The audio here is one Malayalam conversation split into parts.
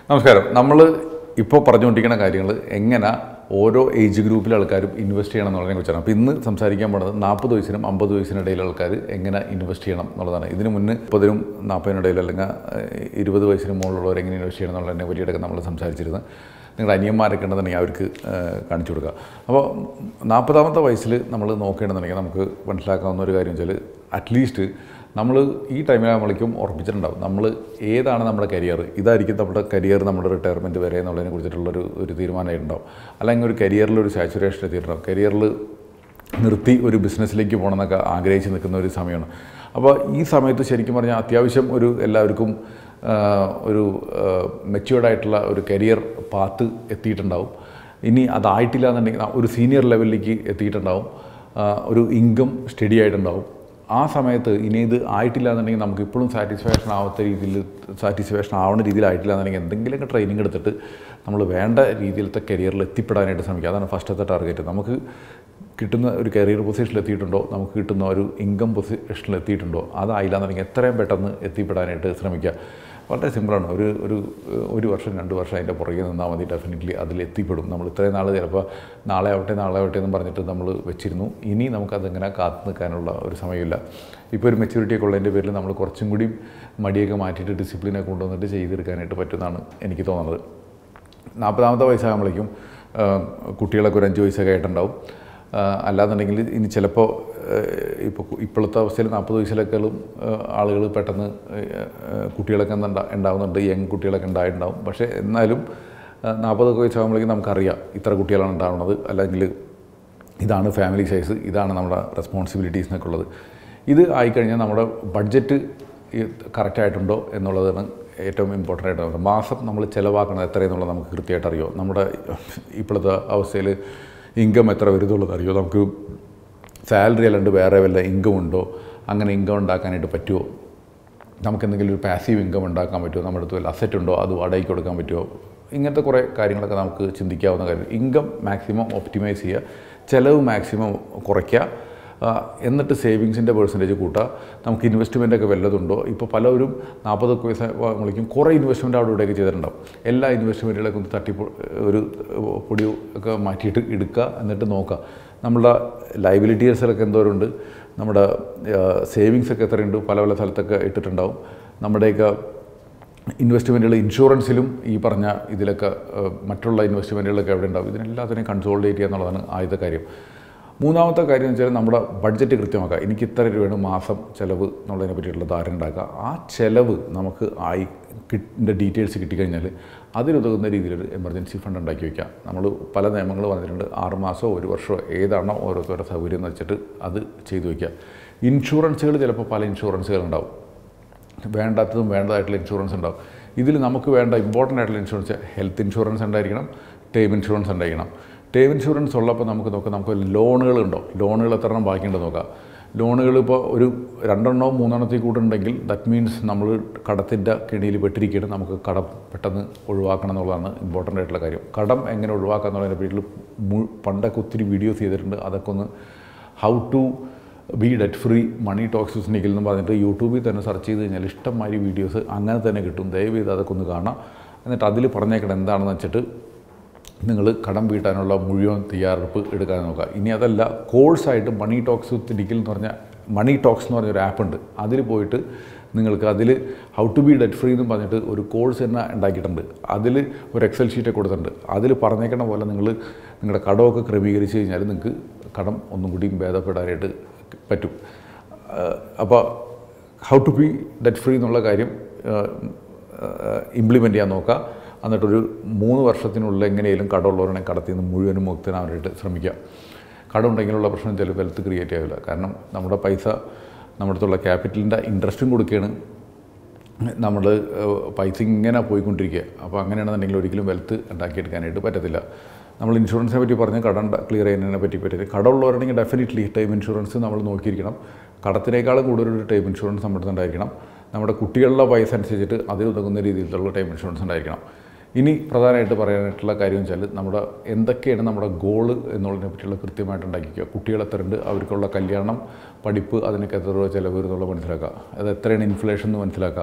നമസ്കാരം നമ്മൾ ഇപ്പോൾ പറഞ്ഞുകൊണ്ടിരിക്കുന്ന കാര്യങ്ങൾ എങ്ങനെ ഓരോ ഏജ് ഗ്രൂപ്പിലെ ആൾക്കാരും ഇൻവെസ്റ്റ് ചെയ്യണം എന്നുള്ളതിനെ കുറിച്ചാണ് അപ്പോൾ ഇന്ന് സംസാരിക്കാൻ പോണത് നാൽപ്പത് വയസ്സിനും അമ്പത് വയസ്സിനും ഇടയിലുള്ള ആൾക്കാർ എങ്ങനെ ഇൻവെസ്റ്റ് ചെയ്യണം എന്നുള്ളതാണ് ഇതിന് മുന്നേ മുപ്പതിനും നാൽപ്പതിനും ഇടയിൽ അല്ലെങ്കിൽ ഏഹ്, ഇരുപത് വയസ്സിന് മുകളിലുള്ളവർ എങ്ങനെ ഇൻവെസ്റ്റ് ചെയ്യണം എന്നുള്ളതിനെ പറ്റിയിട്ടൊക്കെ നമ്മൾ സംസാരിച്ചിരുന്നത് നിങ്ങളുടെ അനിയന്മാരൊക്കെ ഉണ്ടെന്നുണ്ടെങ്കിൽ അവർക്ക് ഏഹ്, കാണിച്ചു കൊടുക്കുക അപ്പോൾ നാൽപ്പതാമത്തെ വയസ്സിൽ നമ്മൾ നോക്കേണ്ടതുണ്ടെങ്കിൽ നമുക്ക് മനസ്സിലാക്കാവുന്ന ഒരു കാര്യം വെച്ചാൽ അറ്റ്ലീസ്റ്റ് നമ്മൾ ഈ ടൈമിലാകുമ്പോഴേക്കും ഉറപ്പിച്ചിട്ടുണ്ടാവും നമ്മൾ ഏതാണ് നമ്മുടെ കരിയർ ഇതായിരിക്കും നമ്മുടെ കരിയർ നമ്മുടെ റിട്ടയർമെൻറ്റ് വരെ എന്നുള്ളതിനെ കുറിച്ചിട്ടുള്ളൊരു ഒരു തീരുമാനമായിട്ടുണ്ടാവും അല്ലെങ്കിൽ ഒരു കരിയറിൽ ഒരു സാച്ചുറേഷൻ എത്തിയിട്ടുണ്ടാവും കരിയറിൽ നിർത്തി ഒരു ബിസിനസ്സിലേക്ക് പോകണമെന്നൊക്കെ ആഗ്രഹിച്ച് നിൽക്കുന്ന ഒരു സമയമാണ് അപ്പോൾ ഈ സമയത്ത് ശരിക്കും പറഞ്ഞാൽ അത്യാവശ്യം ഒരു എല്ലാവർക്കും ആ, ഒരു മെച്യൂർഡ് ആയിട്ടുള്ള ഒരു കരിയർ പാത്ത് എത്തിയിട്ടുണ്ടാവും ഇനി അതായിട്ടില്ല എന്നുണ്ടെങ്കിൽ ഒരു സീനിയർ ലെവലിലേക്ക് എത്തിയിട്ടുണ്ടാവും ആ, ഒരു ഇൻകം സ്റ്റഡി ആയിട്ടുണ്ടാവും ആ സമയത്ത് ഇനി ഇത് ആയിട്ടില്ല എന്നുണ്ടെങ്കിൽ നമുക്ക് ഇപ്പോഴും സാറ്റിസ്ഫാക്ഷൻ ആവാത്ത രീതിയിൽ സാറ്റിസ്ഫാക്ഷൻ ആവുന്ന രീതിയിലായിട്ടില്ല എന്നുണ്ടെങ്കിൽ എന്തെങ്കിലുമൊക്കെ ട്രെയിനിങ് എടുത്തിട്ട് നമ്മൾ വേണ്ട രീതിയിലത്തെ കരിയറിൽ എത്തിപ്പെടാനായിട്ട് ശ്രമിക്കുക അതാണ് ഫസ്റ്റത്തെ ടാർഗറ്റ് നമുക്ക് കിട്ടുന്ന ഒരു കരിയർ പൊസിഷനിൽ എത്തിയിട്ടുണ്ടോ നമുക്ക് കിട്ടുന്ന ഒരു ഇൻകം പൊസിഷനിൽ എത്തിയിട്ടുണ്ടോ അതായില്ല എന്നുണ്ടെങ്കിൽ എത്രയും പെട്ടെന്ന് എത്തിപ്പെടാനായിട്ട് ശ്രമിക്കുക വളരെ സിമ്പിളാണ് ഒരു ഒരു ഒരു വർഷം രണ്ട് വർഷം അതിൻ്റെ പുറകെ നിന്നാൽ മതി ഡെഫിനറ്റ്ലി അതിൽ എത്തിപ്പെടും നമ്മൾ ഇത്രയും നാൾ ചിലപ്പോൾ നാളെ ആവട്ടെ നാളെ ആവട്ടെ എന്ന് പറഞ്ഞിട്ട് നമ്മൾ വെച്ചിരുന്നു ഇനി നമുക്കതിങ്ങനെ കാത്തു നിൽക്കാനുള്ള ഒരു സമയമില്ല ഇപ്പോൾ ഒരു മെച്യൂരിറ്റി ഒക്കെ ഉള്ളതിൻ്റെ പേരിൽ നമ്മൾ കുറച്ചും കൂടി മടിയൊക്കെ മാറ്റിയിട്ട് ഡിസിപ്ലിനെ കൊണ്ടുവന്നിട്ട് ചെയ്തെടുക്കാനായിട്ട് പറ്റുമെന്നാണ് എനിക്ക് തോന്നുന്നത് നാൽപ്പതാമത്തെ വയസ്സാകുമ്പോഴേക്കും ആ, കുട്ടികളൊക്കെ ഒരു അഞ്ച് വയസ്സൊക്കെ ആയിട്ടുണ്ടാവും ആ, അല്ലാന്നുണ്ടെങ്കിൽ ഇനി ചിലപ്പോൾ ഇപ്പോൾ ഇപ്പോഴത്തെ അവസ്ഥയിൽ നാൽപ്പത് വയസ്സിലൊക്കെയും ആളുകൾ പെട്ടെന്ന് ആ, കുട്ടികളൊക്കെ ഉണ്ടാ- ഉണ്ടാവുന്നുണ്ട് യങ് കുട്ടികളൊക്കെ ഉണ്ടായിട്ടുണ്ടാവും പക്ഷേ എന്നാലും നാൽപ്പതൊക്കെ വയസ്സാകുമ്പോഴേക്കും നമുക്കറിയാം ഇത്ര കുട്ടികളാണ് ഉണ്ടാവുന്നത് അല്ലെങ്കിൽ ഇതാണ് ഫാമിലി സൈസ് ഇതാണ് നമ്മുടെ റെസ്പോൺസിബിലിറ്റീസ് എന്നൊക്കെ ഉള്ളത് ഇത് ആയിക്കഴിഞ്ഞാൽ നമ്മുടെ ബഡ്ജറ്റ് കറക്റ്റായിട്ടുണ്ടോ എന്നുള്ളതാണ് ഏറ്റവും ഇമ്പോർട്ടൻ്റ് ആയിട്ട് വരുന്നത് മാസം നമ്മൾ ചിലവാക്കുന്നത് എത്രയെന്നുള്ളത് നമുക്ക് കൃത്യമായിട്ട് അറിയോ നമ്മുടെ ഇപ്പോഴത്തെ അവസ്ഥയിൽ ഇൻകം എത്ര വരുന്നുള്ളത് അറിയോ നമുക്ക് സാലറി അല്ലാണ്ട് വേറെ വല്ല ഇൻകം ഉണ്ടോ അങ്ങനെ ഇൻകം ഉണ്ടാക്കാനായിട്ട് പറ്റുമോ നമുക്ക് എന്തെങ്കിലും ഒരു പാസീവ് ഇൻകം ഉണ്ടാക്കാൻ പറ്റുമോ നമ്മുടെ അടുത്ത് വല്ല അസറ്റ് ഉണ്ടോ അത് വാടകയ്ക്ക് കൊടുക്കാൻ പറ്റുമോ ഇങ്ങനത്തെ കുറേ കാര്യങ്ങളൊക്കെ നമുക്ക് ചിന്തിക്കാവുന്ന കാര്യം ഇൻകം മാക്സിമം ഒപ്റ്റിമൈസ് ചെയ്യുക ചിലവ് മാക്സിമം കുറയ്ക്കുക ആ, എന്നിട്ട് സേവിങ്സിൻ്റെ പേഴ്സൻറ്റേജ് കൂട്ടുക നമുക്ക് ഇൻവെസ്റ്റ്മെൻ്റ് ഒക്കെ വല്ലതുണ്ടോ ഇപ്പോൾ പലരും നാൽപ്പതൊക്കെ വയസ്സാകുമ്പോഴേക്കും കുറേ ഇൻവെസ്റ്റ്മെൻറ്റ് അവിടെ ഇവിടെയൊക്കെ ചെയ്തിട്ടുണ്ടാവും എല്ലാ ഇൻവെസ്റ്റ്മെൻറ്റുകളൊക്കെ ഒന്ന് തട്ടി ഒരു പൊടി ഒക്കെ മാറ്റിയിട്ട് എടുക്കുക എന്നിട്ട് നോക്കുക നമ്മുടെ ലൈബിലിറ്റീസിലൊക്കെ എന്തോരമുണ്ട് നമ്മുടെ സേവിങ്സ് ഒക്കെ എത്രയുണ്ട് പല പല സ്ഥലത്തൊക്കെ ഇട്ടിട്ടുണ്ടാവും നമ്മുടെയൊക്കെ ഇൻവെസ്റ്റ്മെൻറ്റുകൾ ഇൻഷുറൻസിലും ഈ പറഞ്ഞ ഇതിലൊക്കെ ഏഹ്, മറ്റുള്ള ഇൻവെസ്റ്റ്മെൻറ്റുകളൊക്കെ എവിടെ ഉണ്ടാവും ഇതിനെല്ലാത്തിനെയും കൺസോൾഡേറ്റ് ചെയ്യുക എന്നുള്ളതാണ് ആദ്യത്തെ കാര്യം മൂന്നാമത്തെ കാര്യം എന്ന് വെച്ചാൽ നമ്മുടെ ബഡ്ജറ്റ് കൃത്യമാക്കുക എനിക്ക് ഇത്ര രൂപയാണ് മാസം ചിലവ് എന്നുള്ളതിനെ പറ്റിയിട്ടുള്ള ധാരണ ഉണ്ടാക്കുക ആ ചിലവ് നമുക്ക് ആയി കിട്ടിൻ്റെ ഡീറ്റെയിൽസ് കിട്ടിക്കഴിഞ്ഞാൽ അതിനുതകുന്ന രീതിയിലൊരു എമർജൻസി ഫണ്ട് ഉണ്ടാക്കി വയ്ക്കുക നമ്മൾ പല നിയമങ്ങൾ പറഞ്ഞിട്ടുണ്ട് ആറ് മാസമോ ഒരു വർഷമോ ഏതാണോ ഓരോരുത്തരുടെ സൗകര്യം എന്ന് വെച്ചിട്ട് അത് ചെയ്തു വയ്ക്കുക ഇൻഷുറൻസുകൾ ചിലപ്പോൾ പല ഇൻഷുറൻസുകൾ ഉണ്ടാവും വേണ്ടാത്തതും വേണ്ടതായിട്ടുള്ള ഇൻഷുറൻസ് ഉണ്ടാവും ഇതിൽ നമുക്ക് വേണ്ട ഇമ്പോർട്ടൻ്റ് ആയിട്ടുള്ള ഇൻഷുറൻസ് ഹെൽത്ത് ഇൻഷുറൻസ് ഉണ്ടായിരിക്കണം ടേം ഇൻഷുറൻസ് ഉണ്ടായിരിക്കണം ടേം ഇൻഷുറൻസ് ഉള്ളപ്പോൾ നമുക്ക് നോക്കാം നമുക്ക് ലോണുകളുണ്ടോ ലോണുകൾ എത്ര എണ്ണം ബാക്കിയുണ്ടെന്ന് നോക്കാം ലോണുകൾ ഇപ്പോൾ ഒരു രണ്ടെണ്ണോ മൂന്നെണ്ണത്തിൽ കൂടുണ്ടെങ്കിൽ ദറ്റ് മീൻസ് നമ്മൾ കടത്തിൻ്റെ കെണിയിൽ പെട്ടിരിക്കുകയാണ് നമുക്ക് കടം പെട്ടെന്ന് ഒഴിവാക്കണം എന്നുള്ളതാണ് ഇമ്പോർട്ടൻ്റ് ആയിട്ടുള്ള കാര്യം കടം എങ്ങനെ ഒഴിവാക്കുക എന്നുള്ളതിനെ പറ്റിയിട്ട് മു- പണ്ടൊക്കെ ഒത്തിരി വീഡിയോസ് ചെയ്തിട്ടുണ്ട് അതൊക്കെ ഒന്ന് how to be debt free money talks Nikhil എന്ന് പറഞ്ഞിട്ട് യൂട്യൂബിൽ തന്നെ സെർച്ച് ചെയ്ത് കഴിഞ്ഞാൽ ഇഷ്ടംമാതിരി വീഡിയോസ് അങ്ങനെ തന്നെ കിട്ടും ദയവ് ചെയ്ത് അതൊക്കെ ഒന്ന് കാണാം എന്നിട്ട് അതിൽ പറഞ്ഞേക്കണം എന്താണെന്ന് വെച്ചിട്ട് നിങ്ങൾ കടം വീട്ടാനുള്ള മുഴുവൻ തയ്യാറെടുപ്പ് എടുക്കാൻ നോക്കുക ഇനി അതല്ല കോഴ്സായിട്ട് മണി ടോക്സ് വിത്ത് നിഖിൽ എന്ന് പറഞ്ഞ മണി ടോക്സ് എന്ന് പറഞ്ഞൊരു ആപ്പ് ഉണ്ട് അതിൽ പോയിട്ട് നിങ്ങൾക്ക് അതിൽ how to be debt free എന്ന് പറഞ്ഞിട്ട് ഒരു കോഴ്സ് തന്നെ ഉണ്ടാക്കിയിട്ടുണ്ട് അതിൽ ഒരു എക്സൽ ഷീറ്റ് കൊടുത്തിട്ടുണ്ട് അതിൽ പറഞ്ഞേക്കണ പോലെ നിങ്ങൾ നിങ്ങളുടെ കടമൊക്കെ ക്രമീകരിച്ച് കഴിഞ്ഞാൽ നിങ്ങൾക്ക് കടം ഒന്നും കൂടിയും ഭേദപ്പെടാനായിട്ട് പറ്റും അപ്പോൾ how to be debt free എന്നുള്ള കാര്യം ഇംപ്ലിമെൻ്റ് ചെയ്യാൻ നോക്കുക എന്നിട്ടൊരു മൂന്ന് വർഷത്തിനുള്ളിൽ എങ്ങനെയും കടമുള്ളവരെ കടത്തിൽ നിന്ന് മുഴുവനും മുക്തനാവാനായിട്ട് ശ്രമിക്കുക കടമുണ്ടെങ്കിലുള്ള പ്രശ്നം ചില വെൽത്ത് ക്രിയേറ്റ് ആവില്ല കാരണം നമ്മുടെ പൈസ നമ്മുടെ അടുത്തുള്ള ക്യാപിറ്റലിൻ്റെ ഇൻട്രസ്റ്റും കൊടുക്കുകയാണ് നമ്മൾ പൈസ ഇങ്ങനെ പോയിക്കൊണ്ടിരിക്കുക അപ്പോൾ അങ്ങനെയാണെന്നുണ്ടെങ്കിൽ ഒരിക്കലും വെൽത്ത് ഉണ്ടാക്കിയെടുക്കാനായിട്ട് പറ്റത്തില്ല നമ്മൾ ഇൻഷുറൻസിനെ പറ്റി പറഞ്ഞ് കടം ക്ലിയർ ചെയ്യുന്നതിനെ പറ്റി പറ്റില്ല കടമുള്ളവരുണ്ടെങ്കിൽ ഡെഫിനറ്റ്ലി ടൈം ഇൻഷുറൻസ് നമ്മൾ നോക്കിയിരിക്കണം കടത്തിനേക്കാളും കൂടുതലൊരു ടൈം ഇൻഷുറൻസ് നമ്മുടെ അടുത്ത് ഉണ്ടായിരിക്കണം നമ്മുടെ കുട്ടികളുടെ വയസ്സ് അനുസരിച്ചിട്ട് അതിൽ ഉതകുന്ന രീതിയിലുള്ള ടൈം ഇൻഷുറൻസ് ഉണ്ടായിരിക്കണം ഇനി പ്രധാനമായിട്ട് പറയാനായിട്ടുള്ള കാര്യം വെച്ചാൽ നമ്മുടെ എന്തൊക്കെയാണ് നമ്മുടെ ഗോള് എന്നുള്ളതിനെ പറ്റിയുള്ള കൃത്യമായിട്ട് ഉണ്ടാക്കിക്കുക കുട്ടികൾ എത്രയുണ്ട് അവർക്കുള്ള കല്യാണം പഠിപ്പ് അതിനൊക്കെ എത്ര രൂപ ചിലവ് എന്നുള്ള മനസ്സിലാക്കുക അത് എത്രയാണ് ഇൻഫ്ലേഷൻ എന്ന് മനസ്സിലാക്കുക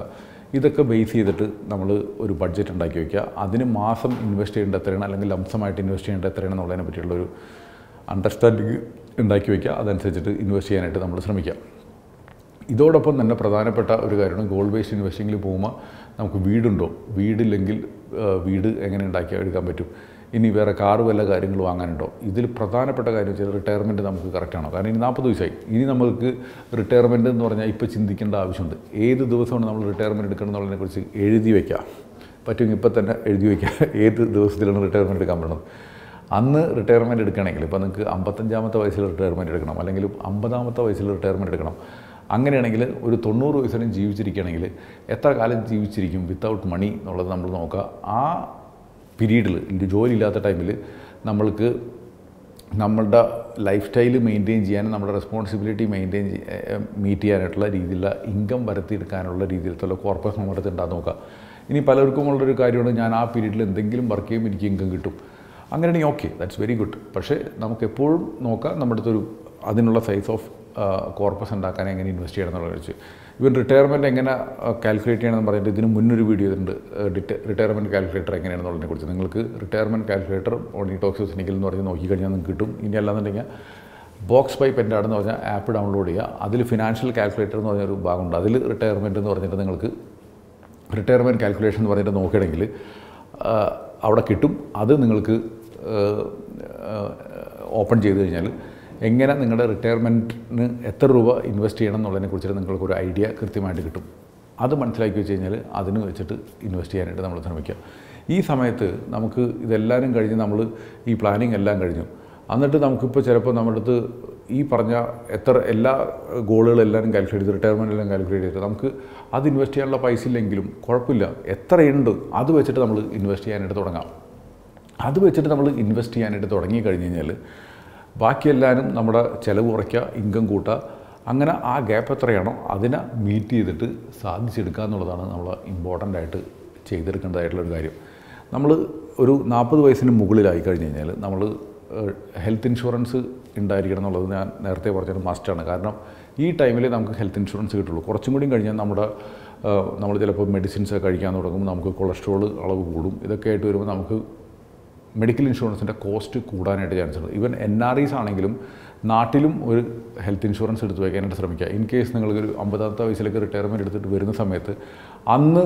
ഇതൊക്കെ ബേസ് ചെയ്തിട്ട് നമ്മൾ ഒരു ബഡ്ജറ്റ് ഉണ്ടാക്കി വയ്ക്കുക അതിന് മാസം ഇൻവെസ്റ്റ് ചെയ്യേണ്ട എത്രയാണ് അല്ലെങ്കിൽ ലംസമായിട്ട് ഇൻവെസ്റ്റ് ചെയ്യേണ്ട എത്രയാണ് എന്നുള്ളതിനെ പറ്റിയുള്ള ഒരു അണ്ടർസ്റ്റാൻഡിങ് ഉണ്ടാക്കി വയ്ക്കുക അതനുസരിച്ചിട്ട് ഇൻവെസ്റ്റ് ചെയ്യാനായിട്ട് നമ്മൾ ശ്രമിക്കുക ഇതോടൊപ്പം തന്നെ പ്രധാനപ്പെട്ട ഒരു കാര്യമാണ് ഗോൾഡ് ബേസ്ഡ് ഇൻവെസ്റ്റിങ്ങിൽ പോകുമ്പോൾ നമുക്ക് വീടുണ്ടോ വീടില്ലെങ്കിൽ ആ, വീട് എങ്ങനെ ഉണ്ടാക്കി എടുക്കാൻ പറ്റും ഇനി വേറെ കാറ് വല്ല കാര്യങ്ങൾ വാങ്ങാനുണ്ടോ ഇതിൽ പ്രധാനപ്പെട്ട കാര്യം വെച്ചാൽ റിട്ടയർമെൻറ്റ് നമുക്ക് കറക്റ്റാണോ കാരണം ഇനി നാൽപ്പത് വയസ്സായി ഇനി നമുക്ക് റിട്ടയർമെൻറ്റ് എന്ന് പറഞ്ഞാൽ ഇപ്പോൾ ചിന്തിക്കേണ്ട ആവശ്യമുണ്ട് ഏത് ദിവസമാണ് നമ്മൾ റിട്ടയർമെൻറ്റ് എടുക്കണം എന്നുള്ളതിനെക്കുറിച്ച് എഴുതി വയ്ക്കുക പറ്റുമെങ്കിൽ ഇപ്പോൾ തന്നെ എഴുതി വയ്ക്കുക ഏത് ദിവസത്തിലാണ് റിട്ടയർമെൻറ്റ് എടുക്കാൻ പറ്റുന്നത് അന്ന് റിട്ടയർമെൻറ്റ് എടുക്കണമെങ്കിൽ ഇപ്പോൾ നിങ്ങൾക്ക് അമ്പത്തഞ്ചാമത്തെ വയസ്സിൽ റിട്ടയർമെൻറ്റ് എടുക്കണം അല്ലെങ്കിൽ അമ്പതാമത്തെ വയസ്സിൽ റിട്ടയർമെൻറ്റ് എടുക്കണം അങ്ങനെയാണെങ്കിൽ ഒരു തൊണ്ണൂറ് വയസ്സിനും ജീവിച്ചിരിക്കുകയാണെങ്കിൽ എത്ര കാലം ജീവിച്ചിരിക്കും വിത്തൗട്ട് മണി എന്നുള്ളത് നമ്മൾ നോക്കുക ആ പീരീഡിൽ ജോലി ഇല്ലാത്ത ടൈമിൽ നമ്മൾക്ക് നമ്മളുടെ ലൈഫ് സ്റ്റൈൽ മെയിൻറ്റെയിൻ ചെയ്യാനും നമ്മുടെ റെസ്പോൺസിബിലിറ്റി മെയിൻറ്റെയിൻ മീറ്റ് ചെയ്യാനായിട്ടുള്ള രീതിയിലുള്ള ഇൻകം വരുത്തിയെടുക്കാനുള്ള രീതിയിലത്തുള്ള കോർപ്പറേറ്റ് നമ്മുടെ അടുത്ത് ഉണ്ടാകുന്ന നോക്കുക ഇനി പലർക്കും ഉള്ളൊരു കാര്യമാണ് ഞാൻ ആ പീരീഡിൽ എന്തെങ്കിലും വർക്ക് ചെയ്യുമ്പോൾ എനിക്ക് ഇൻകം കിട്ടും അങ്ങനെയാണെങ്കിൽ ഓക്കെ ദാറ്റ്സ് വെരി ഗുഡ് പക്ഷേ നമുക്ക് എപ്പോഴും നോക്കാം നമ്മുടെ അടുത്തൊരു അതിനുള്ള സൈസ് ഓഫ് കോർപ്പസ് ഉണ്ടാക്കാൻ എങ്ങനെ ഇൻവെസ്റ്റ് ചെയ്യണം എന്നുള്ളത് വെച്ച് ഇവൻ റിട്ടയർമെൻറ്റ് എങ്ങനെ കാൽക്കുലേറ്റ് ചെയ്യണമെന്ന് പറഞ്ഞിട്ട് ഇതിന് മുന്നൊരു വീഡിയോ ഉണ്ട് റിട്ടയർമെൻറ്റ് കാൽക്കുലേറ്റർ എങ്ങനെയാണെന്നുള്ളതിനെ കുറിച്ച് നിങ്ങൾക്ക് retirement calculator money talks Nikhil എന്ന് പറഞ്ഞ് നോക്കിക്കഴിഞ്ഞാൽ നിങ്ങൾക്ക് കിട്ടും ഇനി അല്ലാന്നുണ്ടെങ്കിൽ ബോക്സ് പൈപ്പ് എൻ്റെ ആടെന്ന് പറഞ്ഞാൽ ആപ്പ് ഡൗൺലോഡ് ചെയ്യുക അതിൽ ഫിനാൻഷ്യൽ കാൽക്കുലേറ്റർ എന്ന് പറഞ്ഞൊരു ഭാഗമുണ്ട് അതിൽ റിട്ടയർമെൻറ്റ് എന്ന് പറഞ്ഞിട്ട് നിങ്ങൾക്ക് റിട്ടയർമെൻറ്റ് കാൽക്കുലേഷൻ എന്ന് പറഞ്ഞിട്ട് നോക്കുകയാണെങ്കിൽ ആ, അവിടെ കിട്ടും അത് നിങ്ങൾക്ക് ഓപ്പൺ ചെയ്ത് കഴിഞ്ഞാൽ എങ്ങനെ നിങ്ങളുടെ റിട്ടയർമെൻറ്റിന് എത്ര രൂപ ഇൻവെസ്റ്റ് ചെയ്യണം എന്നുള്ളതിനെ കുറിച്ചിട്ട് നിങ്ങൾക്കൊരു ഐഡിയ കൃത്യമായിട്ട് കിട്ടും അത് മനസ്സിലാക്കി വെച്ച് കഴിഞ്ഞാൽ അതിന് വെച്ചിട്ട് ഇൻവെസ്റ്റ് ചെയ്യാനായിട്ട് നമ്മൾ ശ്രമിക്കുക ഈ സമയത്ത് നമുക്ക് ഇതെല്ലാവരും കഴിഞ്ഞ് നമ്മൾ ഈ പ്ലാനിങ് എല്ലാം കഴിഞ്ഞു എന്നിട്ട് നമുക്കിപ്പോൾ ചിലപ്പോൾ നമ്മുടെ അടുത്ത് ഈ പറഞ്ഞ എത്ര എല്ലാ ഗോളുകളും എല്ലാവരും കാൽക്കുലേറ്റ് ചെയ്ത് റിട്ടയർമെൻ്റ് എല്ലാം കാൽക്കുലേറ്റ് ചെയ്ത് നമുക്ക് അത് ഇൻവെസ്റ്റ് ചെയ്യാനുള്ള പൈസ ഇല്ലെങ്കിലും കുഴപ്പമില്ല എത്രയുണ്ട് അത് വെച്ചിട്ട് നമ്മൾ ഇൻവെസ്റ്റ് ചെയ്യാനായിട്ട് തുടങ്ങാം അത് വെച്ചിട്ട് നമ്മൾ ഇൻവെസ്റ്റ് ചെയ്യാനായിട്ട് തുടങ്ങി കഴിഞ്ഞ് കഴിഞ്ഞാൽ ബാക്കിയെല്ലാവരും നമ്മുടെ ചിലവ് കുറയ്ക്കുക ഇൻകം കൂട്ടുക അങ്ങനെ ആ ഗ്യാപ്പ് എത്രയാണോ അതിനെ മീറ്റ് ചെയ്തിട്ട് സാധിച്ചെടുക്കുക എന്നുള്ളതാണ് നമ്മൾ ഇമ്പോർട്ടൻ്റ് ആയിട്ട് ചെയ്തെടുക്കേണ്ടതായിട്ടുള്ള ഒരു കാര്യം നമ്മൾ ഒരു നാൽപ്പത് വയസ്സിന് മുകളിലായി കഴിഞ്ഞ് കഴിഞ്ഞാൽ നമ്മൾ ഹെൽത്ത് ഇൻഷുറൻസ് ഉണ്ടായിരിക്കണം എന്നുള്ളത് ഞാൻ നേരത്തെ പറഞ്ഞത് മസ്റ്റാണ് കാരണം ഈ ടൈമിൽ നമുക്ക് ഹെൽത്ത് ഇൻഷുറൻസ് കിട്ടുള്ളൂ കുറച്ചും കൂടി കഴിഞ്ഞാൽ നമ്മുടെ ഏഹ്, നമ്മൾ ചിലപ്പോൾ മെഡിസിൻസ് കഴിക്കാൻ തുടങ്ങും നമുക്ക് കൊളസ്ട്രോൾ അളവ് കൂടും ഇതൊക്കെ ആയിട്ട് വരുമ്പോൾ നമുക്ക് മെഡിക്കൽ ഇൻഷുറൻസിൻ്റെ കോസ്റ്റ് കൂടാനായിട്ട് ചാൻസ് ഉണ്ട് ഈവൻ എൻ ആർ ഐസ് ആണെങ്കിലും നാട്ടിലും ഒരു ഹെൽത്ത് ഇൻഷുറൻസ് എടുത്ത് വയ്ക്കാനായിട്ട് ശ്രമിക്കുക ഇൻ കേസ് നിങ്ങൾക്കൊരു അമ്പതാമത്തെ വയസ്സിലേക്ക് റിട്ടയർമെൻറ്റ് എടുത്തിട്ട് വരുന്ന സമയത്ത് അന്ന്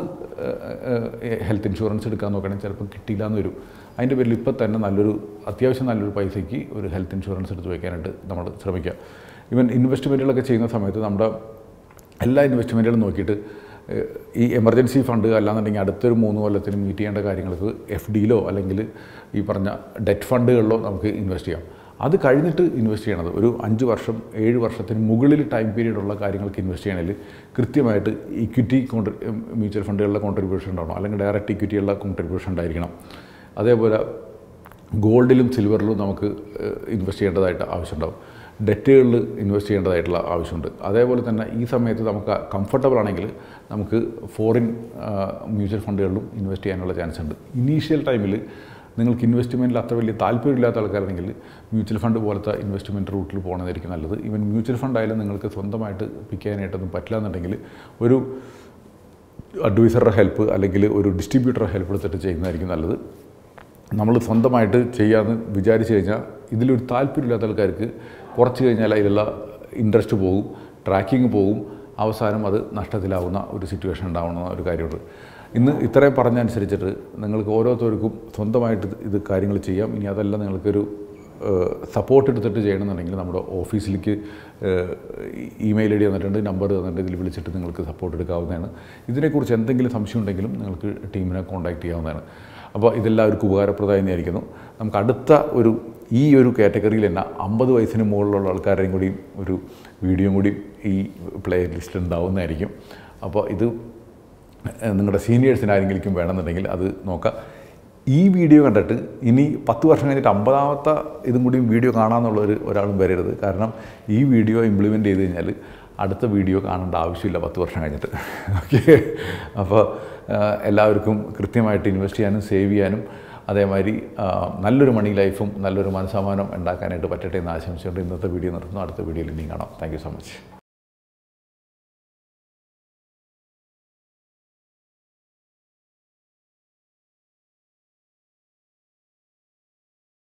ഹെൽത്ത് ഇൻഷുറൻസ് എടുക്കാൻ നോക്കണമെങ്കിൽ ചിലപ്പോൾ കിട്ടിയില്ല എന്ന് വരും അതിൻ്റെ പേരിൽ ഇപ്പോൾ തന്നെ നല്ലൊരു അത്യാവശ്യം നല്ലൊരു പൈസയ്ക്ക് ഒരു ഹെൽത്ത് ഇൻഷുറൻസ് എടുത്ത് വയ്ക്കാനായിട്ട് നമ്മൾ ശ്രമിക്കുക ഈവൻ ഇൻവെസ്റ്റ്മെൻറ്റുകളൊക്കെ ചെയ്യുന്ന സമയത്ത് നമ്മുടെ എല്ലാ ഇൻവെസ്റ്റ്മെൻറ്റുകളും നോക്കിയിട്ട് ഏഹ്, ഈ എമർജൻസി ഫണ്ട് അല്ലാന്നുണ്ടെങ്കിൽ അടുത്തൊരു മൂന്ന് കൊല്ലത്തിന് മീറ്റ് ചെയ്യേണ്ട കാര്യങ്ങൾക്ക് എഫ് ഡിയിലോ അല്ലെങ്കിൽ ഈ പറഞ്ഞ ഡെറ്റ് ഫണ്ടുകളിലോ നമുക്ക് ഇൻവെസ്റ്റ് ചെയ്യാം അത് കഴിഞ്ഞിട്ട് ഇൻവെസ്റ്റ് ചെയ്യണത് ഒരു അഞ്ച് വർഷം ഏഴ് വർഷത്തിന് മുകളിൽ ടൈം പീരീഡ് ഉള്ള കാര്യങ്ങൾക്ക് ഇൻവെസ്റ്റ് ചെയ്യണമെങ്കിൽ കൃത്യമായിട്ട് ഇക്വിറ്റി കോൺട്രി മ്യൂച്വൽ ഫണ്ടുകളിലെ കോൺട്രിബ്യൂഷൻ ഉണ്ടാവണം അല്ലെങ്കിൽ ഡയറക്റ്റ് ഇക്വിറ്റിയുള്ള കോൺട്രിബ്യൂഷൻ ഉണ്ടായിരിക്കണം അതേപോലെ ഗോൾഡിലും സിൽവറിലും നമുക്ക് ഇൻവെസ്റ്റ് ചെയ്യേണ്ടതായിട്ട് ആവശ്യമുണ്ടാവും ഡെറ്റുകളിൽ ഇൻവെസ്റ്റ് ചെയ്യേണ്ടതായിട്ടുള്ള ആവശ്യമുണ്ട് അതേപോലെ തന്നെ ഈ സമയത്ത് നമുക്ക് കംഫർട്ടബിൾ ആണെങ്കിൽ നമുക്ക് ഫോറിൻ മ്യൂച്വൽ ഫണ്ടുകളിലും ഇൻവെസ്റ്റ് ചെയ്യാനുള്ള ചാൻസ് ഉണ്ട് ഇനീഷ്യൽ ടൈമിൽ നിങ്ങൾക്ക് ഇൻവെസ്റ്റ്മെൻറ്റിൽ അത്ര വലിയ താല്പര്യമില്ലാത്ത ആൾക്കാരാണെങ്കിൽ മ്യൂച്വൽ ഫണ്ട് പോലത്തെ ഇൻവെസ്റ്റ്മെൻറ്റ് റൂട്ടിൽ പോകുന്നതായിരിക്കും നല്ലത് ഈവൻ മ്യൂച്വൽ ഫണ്ട് ആയാലും നിങ്ങൾക്ക് സ്വന്തമായിട്ട് പിക്ക് ചെയ്യാനായിട്ടൊന്നും പറ്റില്ല എന്നുണ്ടെങ്കിൽ ഒരു അഡ്വൈസറുടെ ഹെൽപ്പ് അല്ലെങ്കിൽ ഒരു ഡിസ്ട്രിബ്യൂട്ടറുടെ ഹെൽപ്പ് എടുത്തിട്ട് ചെയ്യുന്നതായിരിക്കും നല്ലത് നമ്മൾ സ്വന്തമായിട്ട് ചെയ്യാമെന്ന് വിചാരിച്ചു കഴിഞ്ഞാൽ ഇതിലൊരു താല്പര്യമില്ലാത്ത ആൾക്കാർക്ക് കുറച്ച് കഴിഞ്ഞാൽ അതിലുള്ള ഇൻട്രസ്റ്റ് പോകും ട്രാക്കിംഗ് പോകും അവസാനം അത് നഷ്ടത്തിലാവുന്ന ഒരു സിറ്റുവേഷൻ ഉണ്ടാവുന്ന ഒരു കാര്യമുണ്ട് ഇന്ന് ഇത്രയും പറഞ്ഞനുസരിച്ചിട്ട് നിങ്ങൾക്ക് ഓരോരുത്തർക്കും സ്വന്തമായിട്ട് ഇത് ഇത് കാര്യങ്ങൾ ചെയ്യാം ഇനി അതല്ല നിങ്ങൾക്കൊരു സപ്പോർട്ട് എടുത്തിട്ട് ചെയ്യണമെന്നുണ്ടെങ്കിൽ നമ്മുടെ ഓഫീസിലേക്ക് ഇമെയിൽ ഐ ഡി തന്നിട്ടുണ്ട് നമ്പർ തന്നിട്ടുണ്ട് ഇതിൽ വിളിച്ചിട്ട് നിങ്ങൾക്ക് സപ്പോർട്ട് എടുക്കാവുന്നതാണ് ഇതിനെക്കുറിച്ച് എന്തെങ്കിലും സംശയം ഉണ്ടെങ്കിലും നിങ്ങൾക്ക് ടീമിനെ കോൺടാക്ട് ചെയ്യാവുന്നതാണ് അപ്പോൾ ഇതെല്ലാവർക്കും ഉപകാരപ്രദമായി വിചാരിക്കുന്നു നമുക്ക് അടുത്ത ഒരു ഈ ഒരു കാറ്റഗറിയിൽ തന്നെ അമ്പത് വയസ്സിന് മുകളിലുള്ള ആൾക്കാരെയും കൂടി ഒരു വീഡിയോ കൂടി ഈ പ്ലേ ലിസ്റ്റിൽ ഉണ്ടാവുന്നതായിരിക്കും അപ്പോൾ ഇത് നിങ്ങളുടെ സീനിയേഴ്സിന് ആരെങ്കിലും വേണമെന്നുണ്ടെങ്കിൽ അത് നോക്കാം ഈ വീഡിയോ കണ്ടിട്ട് ഇനി പത്ത് വർഷം കഴിഞ്ഞിട്ട് അമ്പതാമത്തെ ഇതും കൂടി വീഡിയോ കാണാമെന്നുള്ളൊരു ഒരാളും വരരുത് കാരണം ഈ വീഡിയോ ഇംപ്ലിമെൻറ്റ് ചെയ്ത് കഴിഞ്ഞാൽ അടുത്ത വീഡിയോ കാണേണ്ട ആവശ്യമില്ല പത്ത് വർഷം കഴിഞ്ഞിട്ട് ഓക്കെ അപ്പോൾ എല്ലാവർക്കും കൃത്യമായിട്ട് ഇൻവെസ്റ്റ് ചെയ്യാനും സേവ് ചെയ്യാനും അതേമാതിരി ആ, നല്ലൊരു മണി ലൈഫും നല്ലൊരു മനസ്സമാനം ഉണ്ടാക്കാനായിട്ട് പറ്റട്ടെ എന്ന് ആശംസിച്ചുകൊണ്ട് ഇന്നത്തെ വീഡിയോ നിർത്തുന്നു അടുത്ത വീഡിയോയിൽ ഇനിയും കാണാം താങ്ക് യു സോ മച്ച്